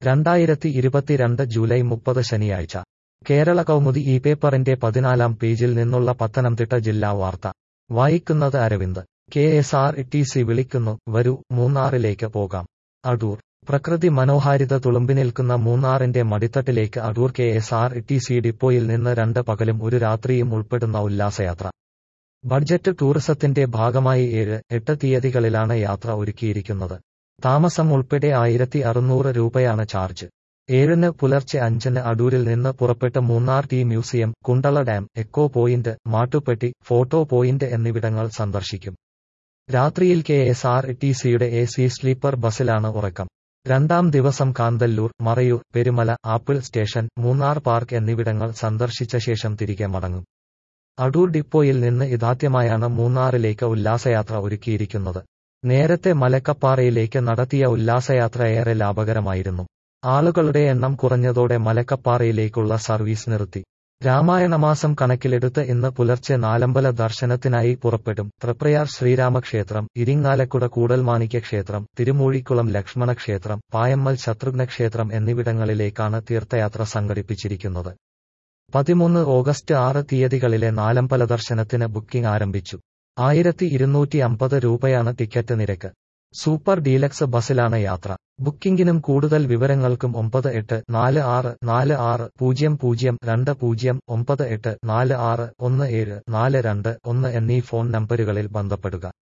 രണ്ടായിരത്തി ഇരുപത്തിരണ്ട് ജൂലൈ മുപ്പത് ശനിയാഴ്ച കേരള കൗമുദി ഈ പേപ്പറിന്റെ പതിനാലാം പേജിൽ നിന്നുള്ള പത്തനംതിട്ട ജില്ലാ വാർത്ത വായിക്കുന്നത് Aravind K S R T C വിളിക്കുന്നു വരൂ മൂന്നാറിലേക്ക് പോകാം അടൂർ പ്രകൃതി മനോഹാരിത തുളുമ്പിനിൽക്കുന്ന മൂന്നാറിന്റെ മടിത്തട്ടിലേക്ക് Adoor K S R T C ഡിപ്പോയിൽ നിന്ന് രണ്ട് പകലും ഒരു രാത്രിയും ഉൾപ്പെടുന്ന ഉല്ലാസയാത്ര ബഡ്ജറ്റ് ടൂറിസത്തിന്റെ ഭാഗമായി ഏഴ് എട്ട് തീയതികളിലാണ് യാത്ര ഒരുക്കിയിരിക്കുന്നത് താമസം ഉൾപ്പെടെ ആയിരത്തി അറുന്നൂറ് രൂപയാണ് ചാർജ് ഏഴിന് പുലർച്ചെ അഞ്ചിന് അടൂരിൽ നിന്ന് പുറപ്പെട്ട് Munnar tea museum Kundala dam echo point Mattupetty photo point എന്നിവിടങ്ങൾ സന്ദർശിക്കും രാത്രിയിൽ കെ എസ് ആർ ടി സിയുടെ എ സി സ്ലീപ്പർ ബസ്സിലാണ് ഉറക്കം രണ്ടാം ദിവസം Kanthalloor Marayoor Perumala apple station Munnar park എന്നിവിടങ്ങൾ സന്ദർശിച്ച ശേഷം തിരികെ മടങ്ങും അടൂർ ഡിപ്പോയിൽ നിന്ന് ഇതാദ്യമായാണ് മൂന്നാറിലേക്ക് ഉല്ലാസയാത്ര ഒരുക്കിയിരിക്കുന്നത് നേരത്തെ മലക്കപ്പാറയിലേക്ക് നടത്തിയ ഉല്ലാസയാത്ര ഏറെ ലാഭകരമായിരുന്നു ആളുകളുടെ എണ്ണം കുറഞ്ഞതോടെ മലക്കപ്പാറയിലേക്കുള്ള സർവീസ് നിർത്തി രാമായണമാസം കണക്കിലെടുത്ത് ഇന്ന് പുലർച്ചെ നാലമ്പല ദർശനത്തിനായി പുറപ്പെടും തൃപ്രയാർ ശ്രീരാമക്ഷേത്രം ഇരിങ്ങാലക്കുട കൂടൽമാണിക്യ ക്ഷേത്രം തിരുമൂഴിക്കുളം ലക്ഷ്മണ ക്ഷേത്രം പായമ്മൽ ശത്രുഘ്ന ക്ഷേത്രം എന്നിവിടങ്ങളിലേക്കാണ് തീർത്ഥയാത്ര സംഘടിപ്പിച്ചിരിക്കുന്നത് പതിമൂന്ന് ഓഗസ്റ്റ് ആറ് തീയതികളിലെ നാലമ്പല ദർശനത്തിന് ബുക്കിംഗ് ആരംഭിച്ചു ആയിരത്തി ഇരുന്നൂറ്റി അമ്പത് രൂപയാണ് ടിക്കറ്റ് നിരക്ക് സൂപ്പർ ഡീലക്സ് ബസ്സിലാണ് യാത്ര ബുക്കിംഗിനും കൂടുതൽ വിവരങ്ങൾക്കും ഒമ്പത് എട്ട് നാല് ആറ് നാല് ആറ് പൂജ്യം പൂജ്യം രണ്ട് പൂജ്യം ഒമ്പത് എട്ട് നാല് ആറ് ഒന്ന് ഏഴ് നാല് രണ്ട് ഒന്ന് എന്നീ ഫോൺ നമ്പരുകളിൽ ബന്ധപ്പെടുക